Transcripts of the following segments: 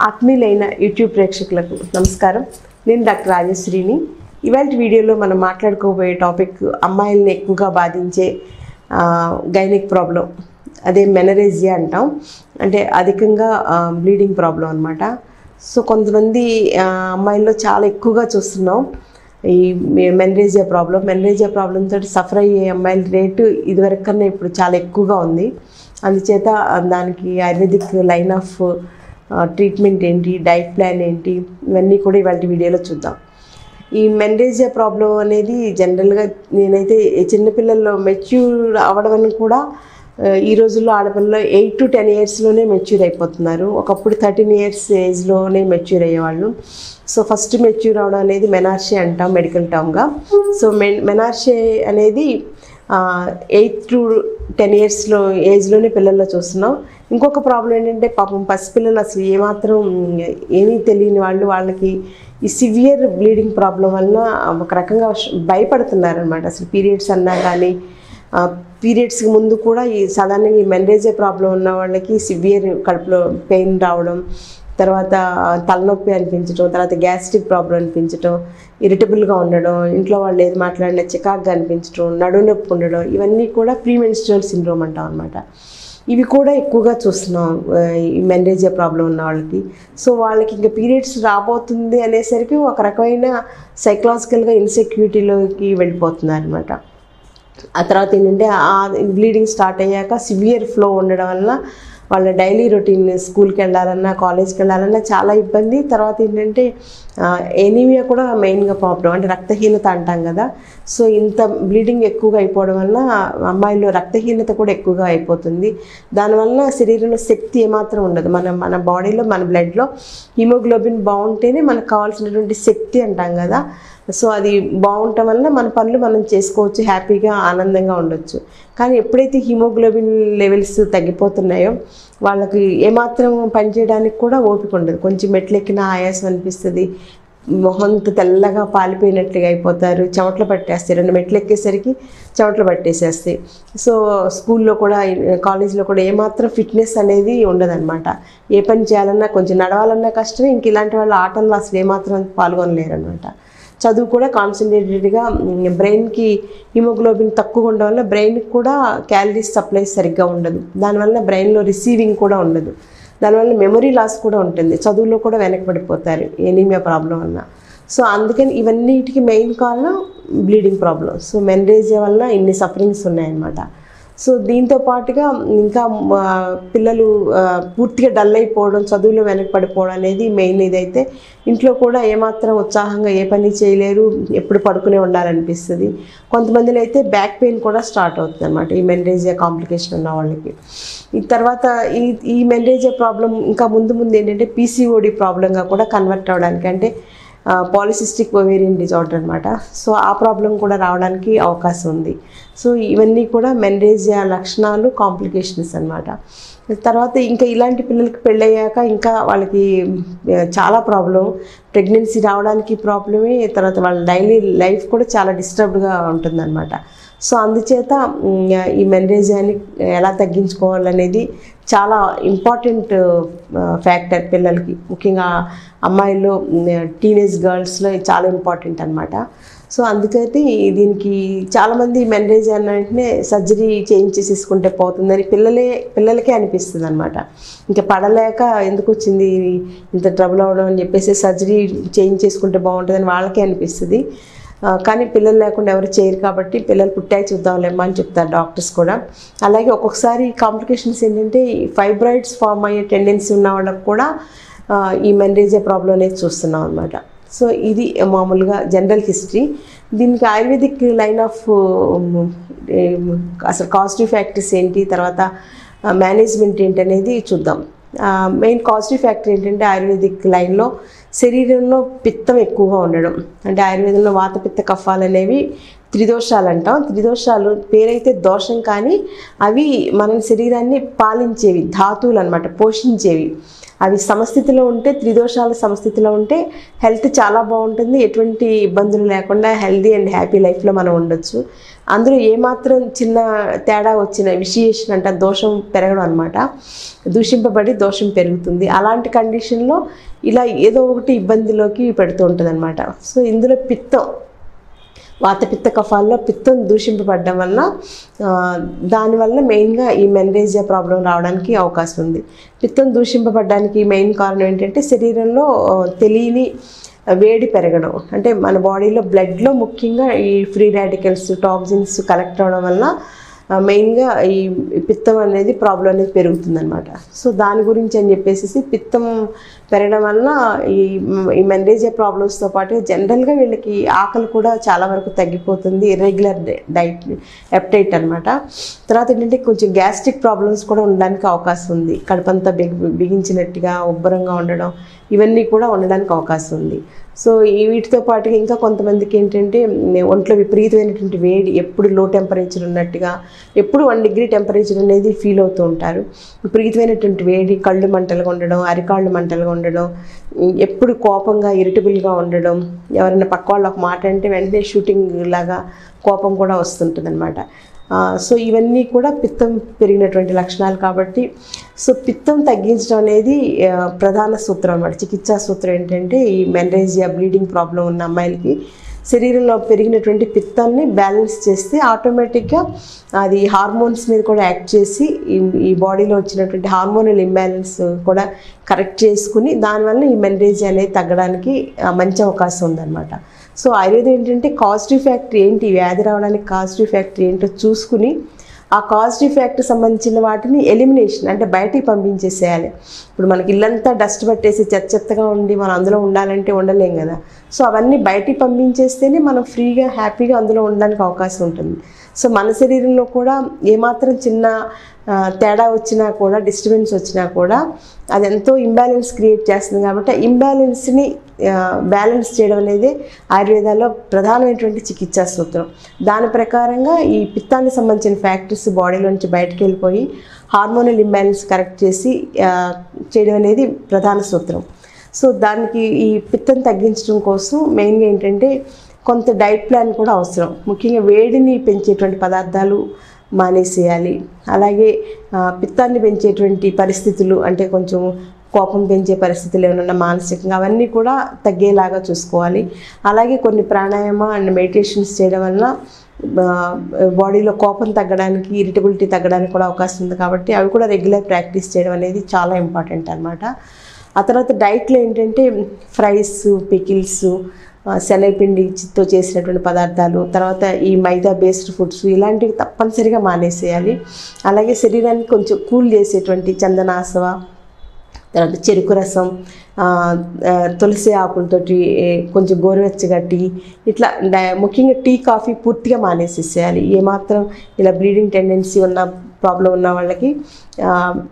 ఆత్మీయులైన YouTube ప్రేక్షకులకు నమస్కారం నేను డాక్టర్ రాజశ్రీని ఇవాళ వీడియోలో మనం మాట్లాడుకోబోయే టాపిక్ అమ్మాయిల్ని ఎక్కువగా బాధించే గైనిక్ ప్రాబ్లం అదే మెనరేజియా అంటాం అంటే అధికంగా బ్లీడింగ్ ప్రాబ్లం అనమాట సో కొంతమంది ఆ, అమ్మాయిల్లో చాలా ఎక్కువగా చూస్తున్నాం ఈ మెనరేజియా ప్రాబ్లం మెనరేజియా ప్రాబ్లం తోటి సఫర్ అయ్యే అమ్మాయిల రేటు ఇదివరకు కన్నా ఇప్పుడు చాలా ఎక్కువగా ఉంది అందుచేత ఆ, దానికి ఆయుర్వేదిక్ లైన్ ఆఫ్ ట్రీట్మెంట్ ఏంటి డైట్ ప్లాన్ ఏంటి ఇవన్నీ కూడా ఇవాళ వీడియోలో చూద్దాం ఈ మెనరేజియా ప్రాబ్లం అనేది జనరల్గా నేనైతే ఈ చిన్నపిల్లల్లో మెచ్యూర్ అవ్వడం అని కూడా ఆ, ఈ రోజుల్లో ఆడపిల్లలు ఎయిట్ టు టెన్ ఇయర్స్లోనే మెచ్యూర్ అయిపోతున్నారు ఒకప్పుడు థర్టీన్ ఇయర్స్ ఏజ్లోనే మెచ్యూర్ అయ్యేవాళ్ళు సో ఫస్ట్ మెచ్యూర్ అవడం అనేది మెనార్షే అంటాం మెడికల్ టర్మ్గా సో మెన్ మెనార్షే అనేది ఎయిత్ టు టెన్ ఇయర్స్లో ఏజ్లోనే పిల్లల్లో చూస్తున్నాం ఇంకొక ప్రాబ్లం ఏంటంటే పాపం పసిపిల్లలు అసలు ఏమాత్రం ఏమీ తెలియని వాళ్ళు వాళ్ళకి ఈ సివియర్ బ్లీడింగ్ ప్రాబ్లం వలన ఒక రకంగా భయపడుతున్నారు అనమాట అసలు పీరియడ్స్ అన్నా కానీ పీరియడ్స్కి ముందు కూడా ఈ సాధారణంగా ఈ మెనరేజియా ప్రాబ్లం ఉన్న వాళ్ళకి సివియర్ కడుపులో పెయిన్ రావడం తర్వాత తలనొప్పి అనిపించడం తర్వాత గ్యాస్ట్రిక్ ప్రాబ్లం అనిపించడం ఇరిటబుల్గా ఉండడం ఇంట్లో వాళ్ళు ఏది మాట్లాడినా చికాగ్గా అనిపించడం నడుము నొప్పి ఉండడం ఇవన్నీ కూడా ప్రీమెన్స్ట్రల్ సిండ్రోమ్ అంటాం అనమాట ఇవి కూడా ఎక్కువగా చూస్తున్నాం ఆ, ఈ మెనరేజియా ప్రాబ్లం ఉన్న వాళ్ళకి సో వాళ్ళకి ఇంకా పీరియడ్స్ రాబోతుంది అనేసరికి ఒక రకమైన సైకలాజికల్గా ఇన్సెక్యూరిటీలోకి వెళ్ళిపోతున్నారు అనమాట ఆ తర్వాత ఏంటంటే ఆ బ్లీడింగ్ స్టార్ట్ అయ్యాక సివియర్ ఫ్లో ఉండడం వల్ల వాళ్ళ డైలీ రొటీన్ స్కూల్కి వెళ్ళాలన్నా కాలేజ్కి వెళ్ళాలన్నా చాలా ఇబ్బంది తర్వాత ఏంటంటే ఎనీమియా కూడా మెయిన్గా ప్రాబ్లం అంటే రక్తహీనత అంటాం కదా సో ఇంత బ్లీడింగ్ ఎక్కువగా అయిపోవడం వల్ల అమ్మాయిల్లో రక్తహీనత కూడా ఎక్కువగా అయిపోతుంది దానివల్ల శరీరంలో శక్తి ఏమాత్రం ఉండదు మన మన బాడీలో మన బ్లడ్లో హిమోగ్లోబిన్ బాగుంటేనే మనకు కావాల్సినటువంటి శక్తి అంటాం కదా సో అది బాగుండటం వల్ల మన పనులు మనం చేసుకోవచ్చు హ్యాపీగా ఆనందంగా ఉండొచ్చు కానీ ఎప్పుడైతే హిమోగ్లోబిన్ లెవెల్స్ తగ్గిపోతున్నాయో వాళ్ళకి ఏమాత్రం పనిచేయడానికి కూడా ఓపిక ఉండదు కొంచెం మెట్లెక్కిన ఆయాసం అనిపిస్తుంది మొహంత తెల్లగా పాలిపోయినట్లుగా అయిపోతారు చెమటలు పట్టేస్తాయి రెండు మెట్లు ఎక్కేసరికి చెమటలు పట్టేసేస్తాయి సో స్కూల్లో కూడా కాలేజీలో కూడా ఏమాత్రం ఫిట్నెస్ అనేది ఉండదన్నమాట ఏ పని చేయాలన్నా కొంచెం నడవాలన్నా కష్టమే ఇంక ఇలాంటి వాళ్ళ ఆటల్లో అసలు ఏమాత్రం పాల్గొనలేరు అనమాట చదువు కూడా కాన్సన్ట్రేటెడ్గా బ్రెయిన్కి హిమోగ్లోబిన్ తక్కువ ఉండడం వల్ల బ్రెయిన్కి కూడా క్యాలరీస్ సప్లై సరిగ్గా ఉండదు దానివల్ల బ్రెయిన్లో రిసీవింగ్ కూడా ఉండదు దానివల్ల మెమరీ లాస్ కూడా ఉంటుంది చదువులో కూడా వెనకబడిపోతారు ఎనీమియా ప్రాబ్లం వల్ల సో అందుకని ఇవన్నిటికి మెయిన్ కారణం బ్లీడింగ్ ప్రాబ్లం సో మెనరేజియా వల్ల ఇన్ని సఫరింగ్స్ ఉన్నాయన్నమాట సో దీంతో పాటుగా ఇంకా ఆ, పిల్లలు ఆ, పూర్తిగా డల్ అయిపోవడం చదువులో వెనకపడిపోవడం అనేది మెయిన్ ఇదైతే ఇంట్లో కూడా ఏమాత్రం ఉత్సాహంగా ఏ పని చేయలేరు ఎప్పుడు పడుకునే ఉండాలనిపిస్తుంది కొంతమందిలో అయితే బ్యాక్ పెయిన్ కూడా స్టార్ట్ అవుతుంది అనమాట ఈ మెనరేజియా కాంప్లికేషన్ ఉన్న వాళ్ళకి ఈ తర్వాత ఈ ఈ మెనరేజియా ప్రాబ్లం ఇంకా ముందు ముందు ఏంటంటే పీసీఓడి ప్రాబ్లంగా కూడా కన్వర్ట్ అవ్వడానికి అంటే పాలిసిస్టిక్ ఒవేరియన్ డిజార్డర్ అనమాట సో ఆ ప్రాబ్లం కూడా రావడానికి అవకాశం ఉంది సో ఇవన్నీ కూడా మెనరేజియా లక్షణాలు కాంప్లికేషన్స్ అన్నమాట తర్వాత ఇంకా ఇలాంటి పిల్లలకి పెళ్ళయ్యాక ఇంకా వాళ్ళకి ఆ, చాలా ప్రాబ్లం ప్రెగ్నెన్సీ రావడానికి ప్రాబ్లమే తర్వాత వాళ్ళ డైలీ లైఫ్ కూడా చాలా డిస్టర్బ్డ్గా ఉంటుందన్నమాట సో అందుచేత ఉమ్, ఈ మెనరేజియాని ఎలా తగ్గించుకోవాలనేది చాలా ఇంపార్టెంట్ ఫ్యాక్టర్ పిల్లలకి ముఖ్యంగా అమ్మాయిల్లో టీనేజ్ గర్ల్స్లో ఇది చాలా ఇంపార్టెంట్ అనమాట సో అందుకైతే ఈ- దీనికి చాలామంది మెనరేజ్ అన్న వెంటనే సర్జరీ చేయించేసేసుకుంటే పోతుందని పిల్లలే పిల్లలకే అనిపిస్తుంది అనమాట ఇంకా పడలేక ఎందుకు వచ్చింది ఇంత ట్రబుల్ అవ్వడం అని చెప్పేసి సర్జరీ చేయించేసుకుంటే బాగుంటుందని వాళ్ళకే అనిపిస్తుంది ఆ, కానీ పిల్లలు లేకుండా ఎవరు చేయరు కాబట్టి పిల్లలు పుట్టాయి చూద్దాంలేమ్మా అని చెప్తారు డాక్టర్స్ కూడా అలాగే ఒక్కొక్కసారి కాంప్లికేషన్స్ ఏంటంటే ఫైబ్రాయిడ్స్ ఫామ్ అయ్యే టెండెన్సీ ఉన్న వాళ్ళకి కూడా ఆ, ఈ మెనరేజియా ప్రాబ్లం అనేది చూస్తున్నాం అనమాట సో ఇది మామూలుగా జనరల్ హిస్టరీ దీనికి ఆయుర్వేదిక్ లైన్ ఆఫ్ అసలు కాస్టివ్ ఫ్యాక్టర్స్ ఏంటి తర్వాత మేనేజ్మెంట్ ఏంటి అనేది చూద్దాం మెయిన్ కాస్టివ్ ఫ్యాక్టర్ ఏంటంటే ఆయుర్వేదిక్ లైన్లో శరీరంలో పిత్తం ఎక్కువగా ఉండడం అంటే ఆయుర్వేదంలో వాత పిత్త కఫాలు అనేవి త్రిదోషాలు అంటాం త్రిదోషాలు పేరైతే దోషం కానీ అవి మన శరీరాన్ని పాలించేవి ధాతువులు అనమాట పోషించేవి అవి సమస్థితిలో ఉంటే త్రిదోషాల సమస్థితిలో ఉంటే హెల్త్ చాలా బాగుంటుంది ఎటువంటి ఇబ్బందులు లేకుండా హెల్దీ అండ్ హ్యాపీ లైఫ్లో మనం ఉండొచ్చు అందులో ఏమాత్రం చిన్న తేడా వచ్చిన విషయేషన్ అంటే దోషం పెరగడం అనమాట దూషింపబడి దోషం పెరుగుతుంది అలాంటి కండిషన్లో ఇలా ఏదో ఒకటి ఇబ్బందిలోకి పెడుతూ ఉంటుంది అనమాట సో ఇందులో పిత్తం వాతపిత్త కఫాల్లో పిత్తం దూషింపబడడం వల్ల ఆ, దానివల్ల మెయిన్గా ఈ మెనరేజియా ప్రాబ్లం రావడానికి అవకాశం ఉంది పిత్తం దూషింపబడడానికి మెయిన్ కారణం ఏంటంటే శరీరంలో ఆ, తెలియని వేడి పెరగడం అంటే మన బాడీలో బ్లడ్లో ముఖ్యంగా ఈ ఫ్రీ రాడికల్స్ టాక్సిన్స్ కలెక్ట్ అవడం వల్ల ఆ, మెయిన్గా ఈ పిత్తం అనేది ప్రాబ్లం అనేది పెరుగుతుందన్నమాట సో దాని గురించి అని చెప్పేసి పిత్తం పెరగడం వల్ల ఈ ఈ మెనరేజియా ప్రాబ్లమ్స్తో పాటు జనరల్గా వీళ్ళకి ఆకలి కూడా చాలా వరకు తగ్గిపోతుంది ఇర్రెగ్యులర్ డైట్ ఎప్టైట్ అనమాట తర్వాత ఏంటంటే కొంచెం గ్యాస్ట్రిక్ ప్రాబ్లమ్స్ కూడా ఉండడానికి అవకాశం ఉంది కడుపంతా బిగి బిగించినట్టుగా ఉబ్బరంగా ఉండడం ఇవన్నీ కూడా ఉండడానికి అవకాశం ఉంది సో ఈ వీటితో పాటుగా ఇంకా కొంతమందికి ఏంటంటే ఉమ్, ఒంట్లో విపరీతమైనటువంటి వేడి ఎప్పుడు లో టెంపరేచర్ ఉన్నట్టుగా ఎప్పుడు వన్ డిగ్రీ టెంపరేచర్ అనేది ఫీల్ అవుతూ ఉంటారు విపరీతమైనటువంటి వేడి కళ్ళు మంటలుగా ఉండడం అరికాళ్ళు మంటలుగా ఉండడం ఉమ్, ఎప్పుడు కోపంగా ఇరిటబుల్గా ఉండడం ఎవరైనా పక్క వాళ్ళు ఒక మాట అంటే వెంటనే షూటింగ్ లాగా కోపం కూడా వస్తుంటుంది అనమాట సో ఇవన్నీ కూడా పిత్తం పెరిగినటువంటి లక్షణాలు కాబట్టి సో పిత్తం తగ్గించడం అనేది ఆ, ప్రధాన సూత్రం అన్నమాట చికిత్సా సూత్రం ఏంటంటే ఈ మెనరేజియా బ్లీడింగ్ ప్రాబ్లం ఉన్న అమ్మాయిలకి శరీరంలో పెరిగినటువంటి పిత్తాన్ని బ్యాలెన్స్ చేస్తే ఆటోమేటిక్గా అది హార్మోన్స్ మీద కూడా యాక్ట్ చేసి ఈ ఈ బాడీలో వచ్చినటువంటి హార్మోనల్ ఇంబ్యాలెన్స్ కూడా కరెక్ట్ చేసుకుని దానివల్ల ఈ మెనరేజియా అనేది తగ్గడానికి ఆ, మంచి అవకాశం ఉందన్నమాట సో ఆయుర్వేదం ఏంటంటే కాజిటివ్ ఫ్యాక్టర్ ఏంటి ఈ వ్యాధి రావడానికి కాజిటివ్ ఫ్యాక్టర్ ఏంటో చూసుకుని ఆ కాజిటివ్ ఫ్యాక్టర్ సంబంధించిన వాటిని ఎలిమినేషన్ అంటే బయటికి పంపించేసేయాలి ఇప్పుడు మనకి ఇల్లంతా డస్ట్ పట్టేసి చెత్త చెత్తగా ఉండి మనం అందులో ఉండాలంటే ఉండలేం కదా సో అవన్నీ బయటికి పంపించేస్తేనే మనం ఫ్రీగా హ్యాపీగా అందులో ఉండడానికి అవకాశం ఉంటుంది సో మన శరీరంలో కూడా ఏమాత్రం చిన్న ఆ, తేడా వచ్చినా కూడా డిస్టర్బెన్స్ వచ్చినా కూడా అది ఎంతో ఇంబ్యాలెన్స్ క్రియేట్ చేస్తుంది కాబట్టి ఆ ఇంబ్యాలెన్స్ని బ్యాలెన్స్ చేయడం అనేది ఆయుర్వేదాలో ప్రధానమైనటువంటి చికిత్సా సూత్రం దాని ప్రకారంగా ఈ పిత్తానికి సంబంధించిన ఫ్యాక్టర్స్ బాడీలో నుంచి బయటకు వెళ్ళిపోయి హార్మోనల్ ఇంబ్యాలెన్స్ కరెక్ట్ చేసి ఆ, చేయడం అనేది ప్రధాన సూత్రం సో దానికి ఈ పిత్తం తగ్గించడం కోసం మెయిన్గా ఏంటంటే కొంత డైట్ ప్లాన్ కూడా అవసరం ముఖ్యంగా వేడిని పెంచేటువంటి పదార్థాలు మానేసేయాలి అలాగే ఆ, పిత్తాన్ని పెంచేటువంటి పరిస్థితులు అంటే కొంచెం కోపం పెంచే పరిస్థితులు ఏమైనా మానసికంగా అవన్నీ కూడా తగ్గేలాగా చూసుకోవాలి అలాగే కొన్ని ప్రాణాయామ అండ్ మెడిటేషన్స్ చేయడం వలన బాడీలో కోపం తగ్గడానికి ఇరిటబిలిటీ తగ్గడానికి కూడా అవకాశం ఉంది కాబట్టి అవి కూడా రెగ్యులర్ ప్రాక్టీస్ చేయడం అనేది చాలా ఇంపార్టెంట్ అనమాట ఆ తర్వాత డైట్లో ఏంటంటే ఫ్రైస్ పికిల్స్ శనగపిండితో చేసినటువంటి పదార్థాలు తర్వాత ఈ మైదా బేస్డ్ ఫుడ్స్ ఇలాంటివి తప్పనిసరిగా మానేసేయాలి అలాగే శరీరాన్ని కొంచెం కూల్ చేసేటువంటి చందనాసవ తర్వాత చెరుకు రసం ఆ, ఆ, తులసి ఆకులతోటి ఏ, కొంచెం గోరువెచ్చగా టీ ఇట్లా డై- ముఖ్యంగా టీ కాఫీ పూర్తిగా మానేసేసేయాలి ఏమాత్రం ఇలా బ్లీడింగ్ టెండెన్సీ ఉన్న ప్రాబ్లం ఉన్న వాళ్ళకి ఆ,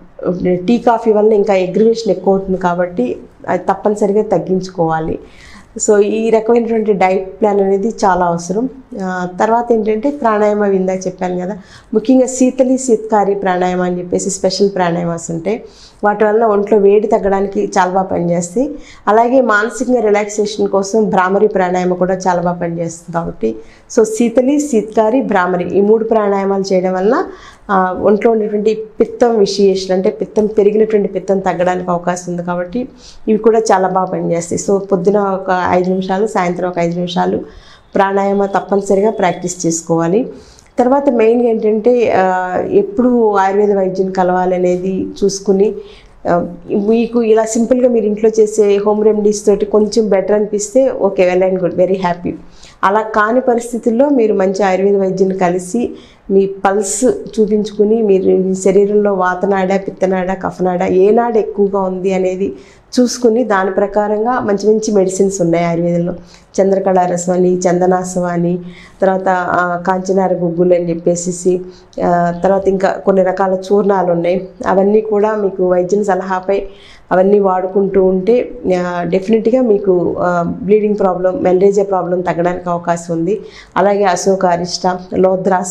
టీ కాఫీ వల్ల ఇంకా ఎగ్రివేషన్ ఎక్కువ అవుతుంది కాబట్టి అది తప్పనిసరిగా తగ్గించుకోవాలి సో ఈ రకమైనటువంటి డైట్ ప్లాన్ అనేది చాలా అవసరం ఆ, తర్వాత ఏంటంటే ప్రాణాయామ ఇందాక చెప్పాను కదా ముఖ్యంగా శీతలి శీతకారి ప్రాణాయామం అని చెప్పేసి స్పెషల్ ప్రాణాయామాస్ ఉంటాయి వాటి వల్ల ఒంట్లో వేడి తగ్గడానికి చాలా బాగా పనిచేస్తాయి అలాగే మానసికంగా రిలాక్సేషన్ కోసం భ్రామరి ప్రాణాయామం కూడా చాలా బాగా పనిచేస్తుంది కాబట్టి సో శీతలి శీతకారి భ్రామరి ఈ మూడు ప్రాణాయామాలు చేయడం వల్ల ఆ, ఒంట్లో ఉండేటువంటి పిత్తం విషయేషన్ అంటే పిత్తం పెరిగినటువంటి పిత్తం తగ్గడానికి అవకాశం ఉంది కాబట్టి ఇవి కూడా చాలా బాగా పనిచేస్తాయి సో పొద్దున ఒక ఐదు నిమిషాలు సాయంత్రం ఒక ఐదు నిమిషాలు ప్రాణాయామ తప్పనిసరిగా ప్రాక్టీస్ చేసుకోవాలి తర్వాత మెయిన్గా ఏంటంటే ఆ, ఎప్పుడు ఆయుర్వేద వైద్యుని కలవాలనేది చూసుకుని ఆ, మీకు ఇలా సింపుల్గా మీరు ఇంట్లో చేసే హోమ్ రెమెడీస్ తోటి కొంచెం బెటర్ అనిపిస్తే okay well and good very happy అలా కాని పరిస్థితుల్లో మీరు మంచి ఆయుర్వేద వైద్యుని కలిసి మీ పల్స్ చూపించుకుని మీరు మీ శరీరంలో వాతనాడ పిత్తనాడ కఫనాడ ఏ నాడ ఎక్కువగా ఉంది అనేది చూసుకుని దాని ప్రకారంగా మంచి మంచి మెడిసిన్స్ ఉన్నాయి ఆయుర్వేదంలో చంద్రకళ రసం అని చందనాసం అని తర్వాత ఆ, కాంచనార గుగ్గులు అని చెప్పేసి ఆ, తర్వాత ఇంకా కొన్ని రకాల చూర్ణాలు ఉన్నాయి అవన్నీ కూడా మీకు వైద్యుని సలహాపై అవన్నీ వాడుకుంటూ ఉంటే డెఫినెట్గా మీకు బ్లీడింగ్ ప్రాబ్లం మెనరేజియా ప్రాబ్లం తగ్గడానికి అవకాశం ఉంది అలాగే అశోక అరిష్ట లోద్రాసవ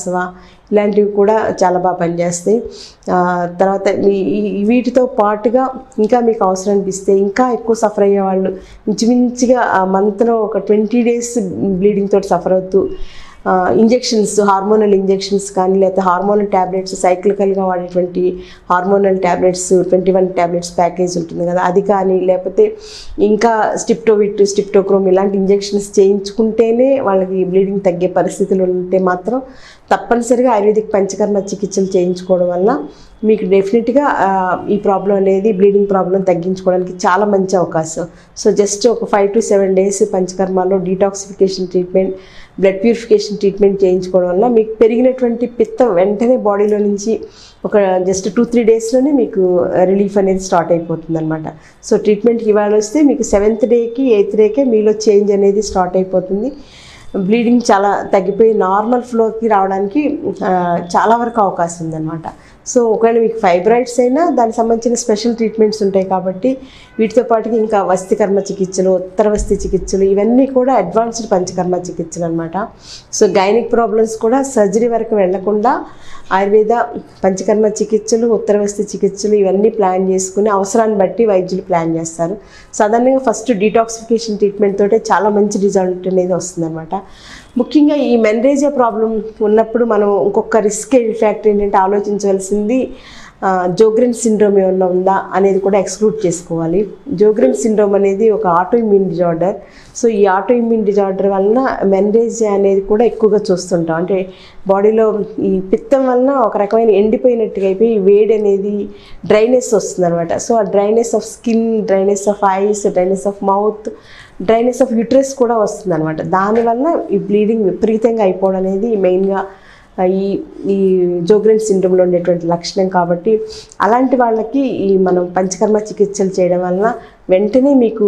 ఇలాంటివి కూడా చాలా బాగా పనిచేస్తాయి ఆ, తర్వాత ఈ- ఈ- వీటితో పాటుగా ఇంకా మీకు అవసరం అనిపిస్తే ఇంకా ఎక్కువ సఫర్ అయ్యే వాళ్ళు ఇంచుమించుగా ఆ మంత్లో ఒక ట్వంటీ డేస్ బ్లీడింగ్ తోటి సఫర్ అవుతూ ఇంజెక్షన్స్ హార్మోనల్ ఇంజెక్షన్స్ కానీ లేకపోతే హార్మోనల్ ట్యాబ్లెట్స్ సైక్లికల్గా వాడేటువంటి hormonal tablets twenty one tablets package ఉంటుంది కదా అది కానీ లేకపోతే ఇంకా స్టిప్టోవిట్ స్టిప్టోక్రోమ్ ఇలాంటి ఇంజెక్షన్స్ చేయించుకుంటేనే వాళ్ళకి బ్లీడింగ్ తగ్గే పరిస్థితులు ఉంటే మాత్రం తప్పనిసరిగా ఆయుర్వేదిక్ పంచకర్మ చికిత్సలు చేయించుకోవడం వల్ల మీకు డెఫినెట్గా ఆ, ఈ ప్రాబ్లం అనేది బ్లీడింగ్ ప్రాబ్లం తగ్గించుకోవడానికి చాలా మంచి అవకాశం సో జస్ట్ ఒక ఫైవ్ టు సెవెన్ డేస్ పంచకర్మలో detoxification treatment blood purification treatment చేయించుకోవడం వల్ల మీకు పెరిగినటువంటి పిత్తం వెంటనే బాడీలో నుంచి ఒక జస్ట్ టూ త్రీ డేస్లోనే మీకు రిలీఫ్ అనేది స్టార్ట్ అయిపోతుంది అనమాట సో ట్రీట్మెంట్కి ఇవాళ వస్తే మీకు సెవెంత్ డేకి ఎయిత్ డేకే మీలో చేంజ్ అనేది స్టార్ట్ అయిపోతుంది బ్లీడింగ్ చాలా తగ్గిపోయి నార్మల్ ఫ్లోకి రావడానికి ఆ, చాలా వరకు అవకాశం ఉందన్నమాట సో ఒకవేళ మీకు ఫైబ్రాయిడ్స్ అయినా దానికి సంబంధించిన స్పెషల్ ట్రీట్మెంట్స్ ఉంటాయి కాబట్టి వీటితో పాటుగా ఇంకా వస్తికర్మ చికిత్సలు ఉత్తర వస్తి చికిత్సలు ఇవన్నీ కూడా అడ్వాన్స్డ్ పంచకర్మ చికిత్సలు అనమాట సో గైనిక్ ప్రాబ్లమ్స్ కూడా సర్జరీ వరకు వెళ్లకుండా ఆయుర్వేద పంచకర్మ చికిత్సలు ఉత్తర వస్తి చికిత్సలు ఇవన్నీ ప్లాన్ చేసుకుని అవసరాన్ని బట్టి వైద్యులు ప్లాన్ చేస్తారు సాధారణంగా ఫస్ట్ డీటాక్సిఫికేషన్ ట్రీట్మెంట్ తోటే చాలా మంచి రిజల్ట్ అనేది వస్తుందన్నమాట ముఖ్యంగా ఈ మెనరేజియా ప్రాబ్లం ఉన్నప్పుడు మనం ఇంకొక రిస్క్ ఫ్యాక్టర్ ఏంటంటే ఆలోచించవలసింది జోగ్రెన్ సిండ్రోమ్ ఏమన్నా ఉందా అనేది కూడా ఎక్స్క్లూడ్ చేసుకోవాలి జోగ్రెన్ సిండ్రోమ్ అనేది ఒక ఆటో ఇమ్యూన్ డిజార్డర్ సో ఈ ఆటో ఇమ్యూన్ డిజార్డర్ వలన మెనరేజియా అనేది కూడా ఎక్కువగా చూస్తుంటాం అంటే బాడీలో ఈ పిత్తం వలన ఒక రకమైన ఎండిపోయినట్టుగా అయిపోయి వేడి అనేది డ్రైనెస్ వస్తుంది అనమాట సో ఆ dryness of skin dryness of eyes dryness of mouth dryness of uterus కూడా వస్తుంది అనమాట దానివల్ల ఈ బ్లీడింగ్ విపరీతంగా అయిపోవడం అనేది మెయిన్గా ఈ ఈ జోగ్రెన్ సిండ్రోమ్లో ఉండేటువంటి లక్షణం కాబట్టి అలాంటి వాళ్ళకి ఈ మనం పంచకర్మ చికిత్సలు చేయడం వలన వెంటనే మీకు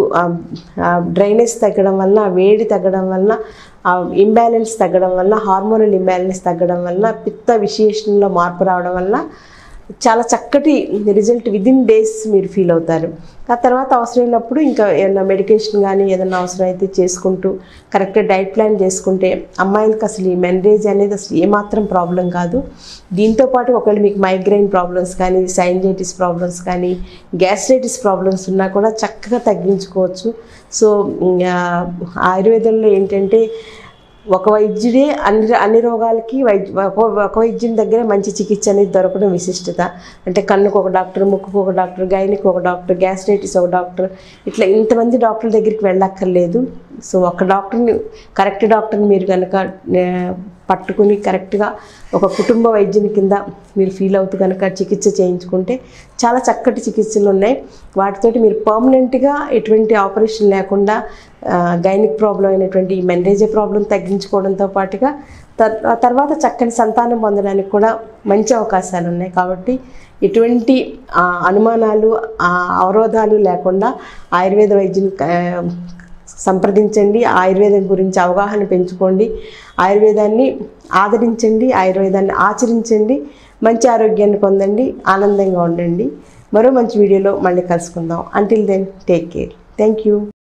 డ్రైనేజ్ తగ్గడం వల్ల వేడి తగ్గడం వల్ల ఇంబ్యాలెన్స్ తగ్గడం వల్ల హార్మోనల్ ఇంబ్యాలెన్స్ తగ్గడం వల్ల పిత్త విశేషణలో మార్పు రావడం వల్ల చాలా చక్కటి రిజల్ట్ విదిన్ డేస్ మీరు ఫీల్ అవుతారు ఆ తర్వాత అవసరమైనప్పుడు ఇంకా ఏదైనా మెడికేషన్ కానీ ఏదైనా అవసరం అయితే చేసుకుంటూ కరెక్ట్గా డైట్ ప్లాన్ చేసుకుంటే అమ్మాయిలకి అసలు ఈ మెనరేజ్ అనేది అసలు ఏమాత్రం ప్రాబ్లం కాదు దీంతో పాటు ఒకవేళ మీకు మైగ్రైన్ ప్రాబ్లమ్స్ కానీ సైంజైటిస్ ప్రాబ్లమ్స్ కానీ గ్యాస్ట్రైటిస్ ప్రాబ్లమ్స్ ఉన్నా కూడా చక్కగా తగ్గించుకోవచ్చు సో ఆ, ఆయుర్వేదంలో ఏంటంటే ఒక వైద్యుడే అన్ని అన్ని రోగాలకి వైద్య ఒక ఒక వైద్యుని దగ్గర మంచి చికిత్స అనేది దొరకడం విశిష్టత అంటే కన్నుకు ఒక డాక్టర్ ముక్కుకు ఒక డాక్టర్ గైనికి ఒక డాక్టర్ గ్యాస్ట్రైటిస్ ఒక డాక్టర్ ఇట్లా ఇంతమంది డాక్టర్ల దగ్గరికి వెళ్ళక్కర్లేదు సో ఒక డాక్టర్ని కరెక్ట్ డాక్టర్ని మీరు కనుక ఆ, పట్టుకుని కరెక్ట్గా ఒక కుటుంబ వైద్యుని కింద మీరు ఫీల్ అవుతూ కనుక చికిత్స చేయించుకుంటే చాలా చక్కటి చికిత్సలు ఉన్నాయి వాటితోటి మీరు పర్మనెంట్గా ఎటువంటి ఆపరేషన్ లేకుండా గైనిక్ ప్రాబ్లం అయినటువంటి ఈ మెనరేజే ప్రాబ్లం తగ్గించుకోవడంతో పాటుగా తర్- ఆ తర్వాత చక్కని సంతానం పొందడానికి కూడా మంచి అవకాశాలు ఉన్నాయి కాబట్టి ఎటువంటి ఆ, అనుమానాలు ఆ, అవరోధాలు లేకుండా ఆయుర్వేద వైద్యుని ఆ, సంప్రదించండి ఆయుర్వేదం గురించి అవగాహన పెంచుకోండి ఆయుర్వేదాన్ని ఆదరించండి ఆయుర్వేదాన్ని ఆచరించండి మంచి ఆరోగ్యాన్ని పొందండి ఆనందంగా ఉండండి మరో మంచి వీడియోలో మళ్ళీ కలుసుకుందాం until then take care thank you